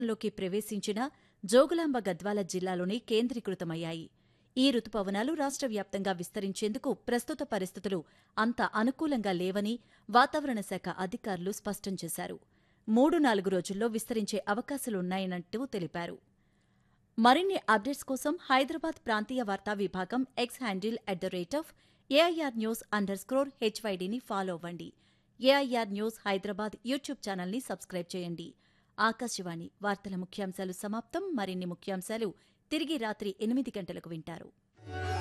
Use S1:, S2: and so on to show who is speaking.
S1: లోకి ప్రవేశించిన జోగులాంబ గద్వాల జిల్లాలోనే కేంద్రీకృతమయ్యాయి ఈ రుతుపవనాలు రాష్ట్ర వ్యాప్తంగా విస్తరించేందుకు ప్రస్తుత పరిస్థితులు అంత అనుకూలంగా లేవని వాతావరణ శాఖ అధికారులు స్పష్టం చేశారు మూడు నాలుగు రోజుల్లో విస్తరించే అవకాశాలున్నాయన్నట్టు తెలిపారు మరిన్ని అప్డేట్స్ కోసం హైదరాబాద్ ప్రాంతీయ వార్తా విభాగం X handle at the rate of AIR news underscore హెచ్వైడీని ఫాలో అవ్వండి ఏఐఆర్ న్యూస్ హైదరాబాద్ యూట్యూబ్ ఛానల్ని సబ్స్క్రైబ్ చేయండి ఆకాశవాణి వార్తల ముఖ్యాంశాలు సమాప్తం మరిన్ని ముఖ్యాంశాలు తిరిగి రాత్రి ఎనిమిది గంటలకు వింటారు